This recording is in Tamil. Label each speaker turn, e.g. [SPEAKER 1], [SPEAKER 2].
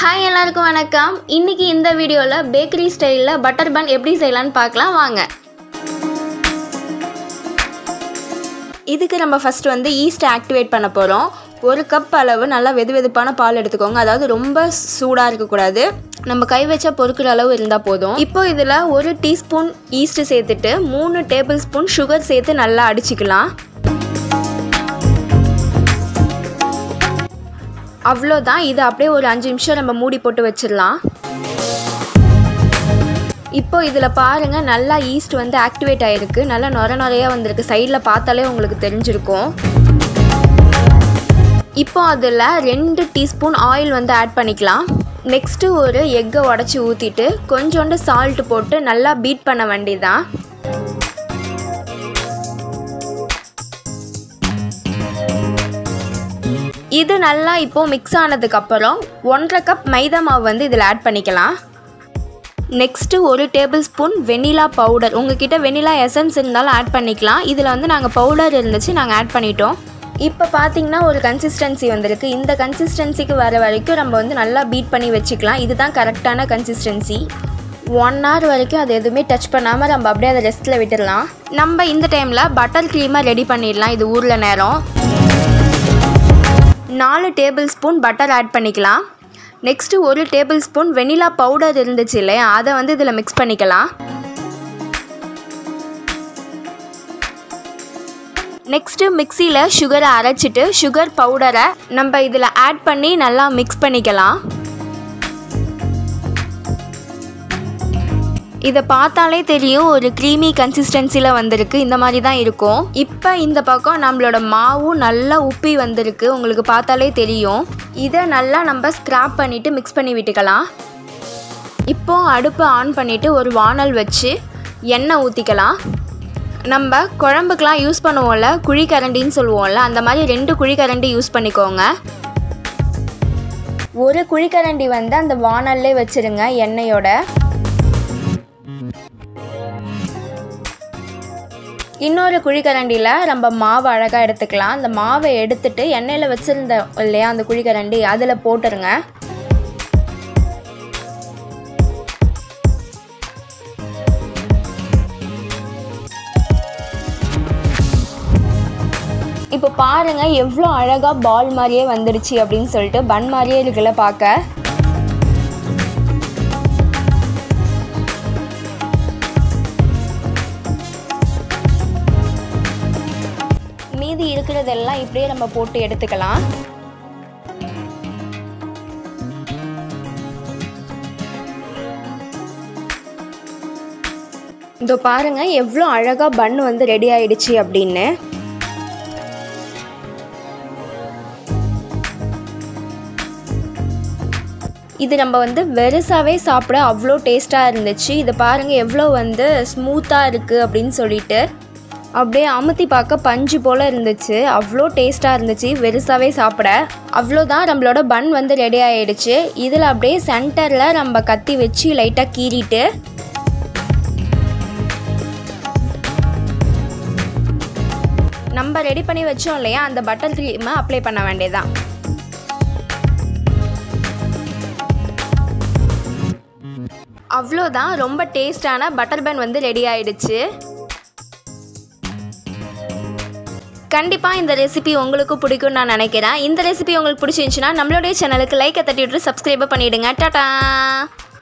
[SPEAKER 1] ஹாய் எல்லாருக்கும் வணக்கம் இன்னைக்கு இந்த வீடியோவில் பேக்கரி ஸ்டைலில் பட்டர் பன் எப்படி செய்யலான்னு பார்க்கலாம் வாங்க இதுக்கு நம்ம ஃபஸ்ட் வந்து ஈஸ்ட் ஆக்டிவேட் பண்ண போகிறோம் ஒரு கப் அளவு நல்லா வெது வெதுப்பான பால் எடுத்துக்கோங்க அதாவது ரொம்ப சூடாக இருக்கக்கூடாது நம்ம கை வச்சா பொறுக்கிற அளவு இருந்தால் போதும் இப்போ இதில் ஒரு டீஸ்பூன் ஈஸ்ட்டு சேர்த்துட்டு மூணு டேபிள் ஸ்பூன் சுகர் சேர்த்து நல்லா அடிச்சுக்கலாம் அவ்வளோதான் இது அப்படியே ஒரு அஞ்சு நிமிஷம் நம்ம மூடி போட்டு வச்சிடலாம் இப்போ இதில் பாருங்கள் நல்லா ஈஸ்ட் வந்து ஆக்டிவேட் ஆகிருக்கு நல்லா நொர நொறையாக வந்திருக்கு சைடில் பார்த்தாலே உங்களுக்கு தெரிஞ்சிருக்கும் இப்போ அதில் ரெண்டு டீஸ்பூன் ஆயில் வந்து ஆட் பண்ணிக்கலாம் நெக்ஸ்ட்டு ஒரு எக்கை உடச்சி ஊற்றிட்டு கொஞ்சோண்டு சால்ட் போட்டு நல்லா பீட் பண்ண வேண்டியதான் இது நல்லா இப்போது மிக்ஸ் ஆனதுக்கப்புறம் ஒன்றரை கப் மைதா மாவு வந்து இதில் ஆட் பண்ணிக்கலாம் நெக்ஸ்ட்டு ஒரு டேபிள் ஸ்பூன் வெனிலா பவுடர் உங்ககிட்ட வெனிலா எசன்ஸ் இருந்தாலும் ஆட் பண்ணிக்கலாம் இதில் வந்து நாங்கள் பவுடர் இருந்துச்சு நாங்கள் ஆட் பண்ணிட்டோம் இப்போ பார்த்தீங்கன்னா ஒரு கன்சிஸ்டன்சி வந்திருக்கு இந்த கன்சிஸ்டன்சிக்கு வர வரைக்கும் நம்ம வந்து நல்லா பீட் பண்ணி வச்சுக்கலாம் இதுதான் கரெக்டான கன்சிஸ்டன்சி ஒன் ஹவர் வரைக்கும் அது எதுவுமே டச் பண்ணாமல் நம்ம அப்படியே அதை ரெஸ்ட்டில் விட்டுடலாம் நம்ம இந்த டைமில் பட்டர் க்ரீமாக ரெடி பண்ணிடலாம் இது ஊரில் நேரம் நாலு டேபிள் ஸ்பூன் பட்டர் ஆட் பண்ணிக்கலாம் நெக்ஸ்ட்டு ஒரு டேபிள் ஸ்பூன் வெனிலா பவுடர் இருந்துச்சு இல்லையா அதை வந்து இதில் மிக்ஸ் பண்ணிக்கலாம் நெக்ஸ்ட்டு மிக்சியில் சுகரை அரைச்சிட்டு சுகர் பவுடரை நம்ம இதில் ஆட் பண்ணி நல்லா மிக்ஸ் பண்ணிக்கலாம் இதை பார்த்தாலே தெரியும் ஒரு க்ரீமி கன்சிஸ்டன்சியில் வந்திருக்கு இந்த மாதிரி தான் இருக்கும் இப்போ இந்த பக்கம் நம்மளோட மாவும் நல்லா உப்பி வந்திருக்கு உங்களுக்கு பார்த்தாலே தெரியும் இதை நல்லா நம்ம ஸ்க்ராப் பண்ணிவிட்டு மிக்ஸ் பண்ணி விட்டுக்கலாம் இப்போ அடுப்பை ஆன் பண்ணிவிட்டு ஒரு வானல் வச்சு எண்ணெய் ஊற்றிக்கலாம் நம்ம குழம்புக்கெலாம் யூஸ் பண்ணுவோம்ல குழிக்கரண்டின்னு சொல்லுவோம்ல அந்த மாதிரி ரெண்டு குழிக்கரண்டி யூஸ் பண்ணிக்கோங்க ஒரு குழிக்கரண்டி வந்து அந்த வானல்லே வச்சுருங்க எண்ணெயோட இன்னொரு குழிக்கரண்டியில் நம்ம மாவு அழகாக எடுத்துக்கலாம் அந்த மாவை எடுத்துட்டு எண்ணெயில் வச்சுருந்த இல்லையா அந்த குழிக்கரண்டி அதில் போட்டுருங்க இப்போ பாருங்கள் எவ்வளோ அழகாக பால் மாதிரியே வந்துடுச்சு அப்படின்னு சொல்லிட்டு பன் மாதிரியே இருக்குல்ல பார்க்க மீதி இருக்கிறதெல்லாம் இப்படியே நம்ம போட்டு எடுத்துக்கலாம் இதோ பாருங்க எவ்வளோ அழகாக பன் வந்து ரெடி ஆயிடுச்சு அப்படின்னு இது நம்ம வந்து வெறுசாவே சாப்பிட அவ்வளோ டேஸ்ட்டாக இருந்துச்சு இதை பாருங்கள் எவ்வளோ வந்து ஸ்மூத்தாக இருக்குது அப்படின்னு சொல்லிட்டு அப்படியே அமுத்தி பார்க்க பஞ்சு போல் இருந்துச்சு அவ்வளோ டேஸ்ட்டாக இருந்துச்சு வெறுசாவே சாப்பிட அவ்வளோதான் நம்மளோட பன் வந்து ரெடி ஆகிடுச்சு இதில் அப்படியே சென்டரில் நம்ம கத்தி வச்சு லைட்டாக கீறிட்டு நம்ம ரெடி பண்ணி வச்சோம் இல்லையா அந்த பட்டர் க்ரீமை அப்ளை பண்ண வேண்டியதான் அவ்வளோதான் ரொம்ப டேஸ்டான பட்டர் பன் வந்து ரெடி ஆயிடுச்சு கண்டிப்பாக இந்த ரெசிபி உங்களுக்கு பிடிக்கும்னு நான் நினைக்கிறேன் இந்த ரெசிபி உங்களுக்கு பிடிச்சிருந்துச்சுன்னா நம்மளுடைய சேனலுக்கு லைக்கை தட்டி விட்டு சப்ஸ்கிரைபை பண்ணிவிடுங்க டாட்டா